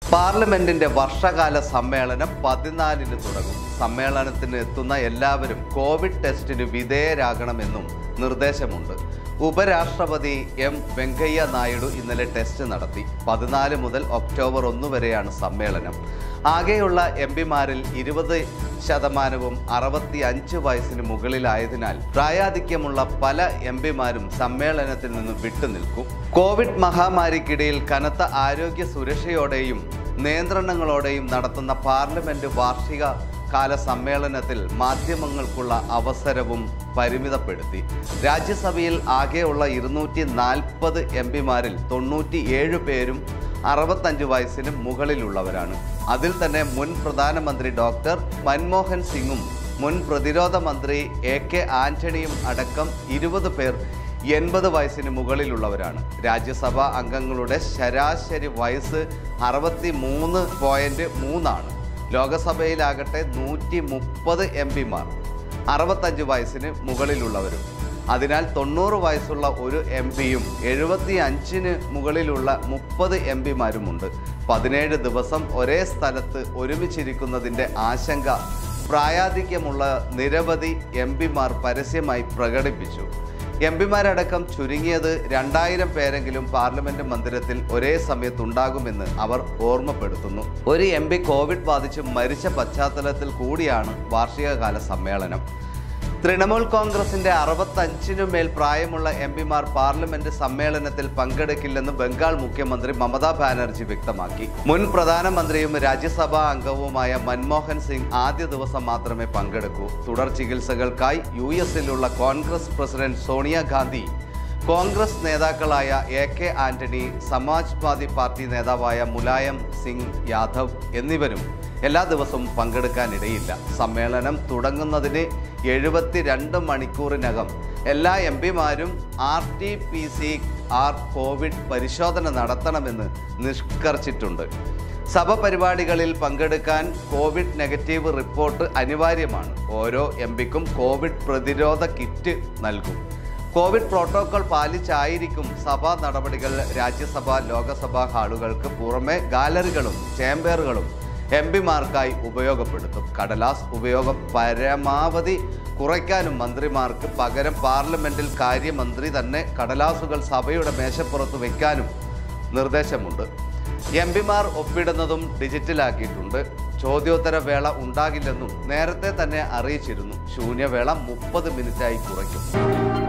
പാർലമെന്റിന്റെ വർഷകാല സമ്മേളനം പതിനാലിന് തുടങ്ങും സമ്മേളനത്തിന് എത്തുന്ന എല്ലാവരും കോവിഡ് ടെസ്റ്റിന് വിധേയരാകണമെന്നും നിർദ്ദേശമുണ്ട് ഉപരാഷ്ട്രപതി എം വെങ്കയ്യ നായിഡു ഇന്നലെ ടെസ്റ്റ് നടത്തി പതിനാല് മുതൽ ഒക്ടോബർ ഒന്ന് വരെയാണ് സമ്മേളനം ആകെയുള്ള എം പിമാരിൽ ഇരുപത് ശതമാനവും അറുപത്തി അഞ്ച് വയസ്സിന് മുകളിലായതിനാൽ പ്രായാധിക്യമുള്ള പല എം പിമാരും സമ്മേളനത്തിൽ നിന്ന് വിട്ടുനിൽക്കും കോവിഡ് മഹാമാരിക്കിടയിൽ കനത്ത ആരോഗ്യ സുരക്ഷയോടെയും നിയന്ത്രണങ്ങളോടെയും നടത്തുന്ന പാർലമെന്റ് വാർഷിക കാല സമ്മേളനത്തിൽ മാധ്യമങ്ങൾക്കുള്ള അവസരവും പരിമിതപ്പെടുത്തി രാജ്യസഭയിൽ ആകെയുള്ള ഇരുന്നൂറ്റി നാൽപ്പത് എം പിമാരിൽ തൊണ്ണൂറ്റി ഏഴ് പേരും അറുപത്തഞ്ച് വയസ്സിന് മുകളിലുള്ളവരാണ് അതിൽ തന്നെ മുൻ പ്രധാനമന്ത്രി ഡോക്ടർ മൻമോഹൻ സിംഗും മുൻ പ്രതിരോധ മന്ത്രി എ കെ ആന്റണിയും അടക്കം ഇരുപത് പേർ എൺപത് വയസ്സിന് മുകളിലുള്ളവരാണ് രാജ്യസഭാ അംഗങ്ങളുടെ ശരാശരി വയസ്സ് അറുപത്തി മൂന്ന് പോയിന്റ് മൂന്നാണ് ലോകസഭയിലാകട്ടെ നൂറ്റി മുപ്പത് എം പിമാർ അറുപത്തഞ്ച് വയസ്സിന് മുകളിലുള്ളവരും അതിനാൽ തൊണ്ണൂറ് വയസ്സുള്ള ഒരു എം പിയും എഴുപത്തി അഞ്ചിന് മുകളിലുള്ള മുപ്പത് എം പിമാരുമുണ്ട് പതിനേഴ് ദിവസം ഒരേ സ്ഥലത്ത് ഒരുമിച്ചിരിക്കുന്നതിൻ്റെ ആശങ്ക പ്രായാധിക്യമുള്ള നിരവധി എം പിമാർ പരസ്യമായി പ്രകടിപ്പിച്ചു എം പിമാരടക്കം ചുരുങ്ങിയത് രണ്ടായിരം പേരെങ്കിലും പാർലമെന്റ് മന്ദിരത്തിൽ ഒരേ സമയത്തുണ്ടാകുമെന്ന് അവർ ഓർമ്മപ്പെടുത്തുന്നു ഒരു എം പി കോവിഡ് ബാധിച്ച് മരിച്ച പശ്ചാത്തലത്തിൽ കൂടിയാണ് വാർഷികകാല സമ്മേളനം തൃണമൂൽ കോൺഗ്രസിന്റെ അറുപത്തഞ്ചിനു മേൽ പ്രായമുള്ള എം പിമാർ പാർലമെന്റ് സമ്മേളനത്തിൽ പങ്കെടുക്കില്ലെന്ന് ബംഗാൾ മുഖ്യമന്ത്രി മമതാ ബാനർജി വ്യക്തമാക്കി മുൻ പ്രധാനമന്ത്രിയും രാജ്യസഭാ അംഗവുമായ മൻമോഹൻ സിംഗ് ആദ്യ ദിവസം മാത്രമേ പങ്കെടുക്കൂ തുടർ ചികിത്സകൾക്കായി യു എസിലുള്ള കോൺഗ്രസ് പ്രസിഡന്റ് സോണിയാഗാന്ധി കോൺഗ്രസ് നേതാക്കളായ എ കെ ആന്റണി സമാജ്വാദി പാർട്ടി നേതാവായ മുലായം സിംഗ് യാദവ് എന്നിവരും എല്ലാ ദിവസവും പങ്കെടുക്കാനിടയില്ല സമ്മേളനം തുടങ്ങുന്നതിന് എഴുപത്തിരണ്ട് മണിക്കൂറിനകം എല്ലാ എം പിമാരും R T P C R Covid പരിശോധന നടത്തണമെന്ന് നിഷ്കർഷിച്ചിട്ടുണ്ട് സഭ പരിപാടികളിൽ പങ്കെടുക്കാൻ കോവിഡ് നെഗറ്റീവ് റിപ്പോർട്ട് അനിവാര്യമാണ് ഓരോ എം പിക്കും കോവിഡ് പ്രതിരോധ കിറ്റ് നൽകും കോവിഡ് പ്രോട്ടോകോൾ പാലിച്ചായിരിക്കും സഭാ നടപടികൾ രാജ്യസഭ ലോകസഭാ ഹാളുകൾക്ക് പുറമെ ഗാലറികളും ചേംബറുകളും എം പിമാർക്കായി ഉപയോഗപ്പെടുത്തും കടലാസ് ഉപയോഗം പരമാവധി കുറയ്ക്കാനും മന്ത്രിമാർക്ക് പകരം പാർലമെന്റിൽ കാര്യമന്ത്രി തന്നെ കടലാസുകൾ സഭയുടെ മേശപ്പുറത്ത് വയ്ക്കാനും നിർദ്ദേശമുണ്ട് എം പിമാർ ഒപ്പിടുന്നതും ഡിജിറ്റലാക്കിയിട്ടുണ്ട് ചോദ്യോത്തര വേള ഉണ്ടാകില്ലെന്നും നേരത്തെ തന്നെ അറിയിച്ചിരുന്നു ശൂന്യവേള മുപ്പത് മിനിറ്റായി കുറയ്ക്കും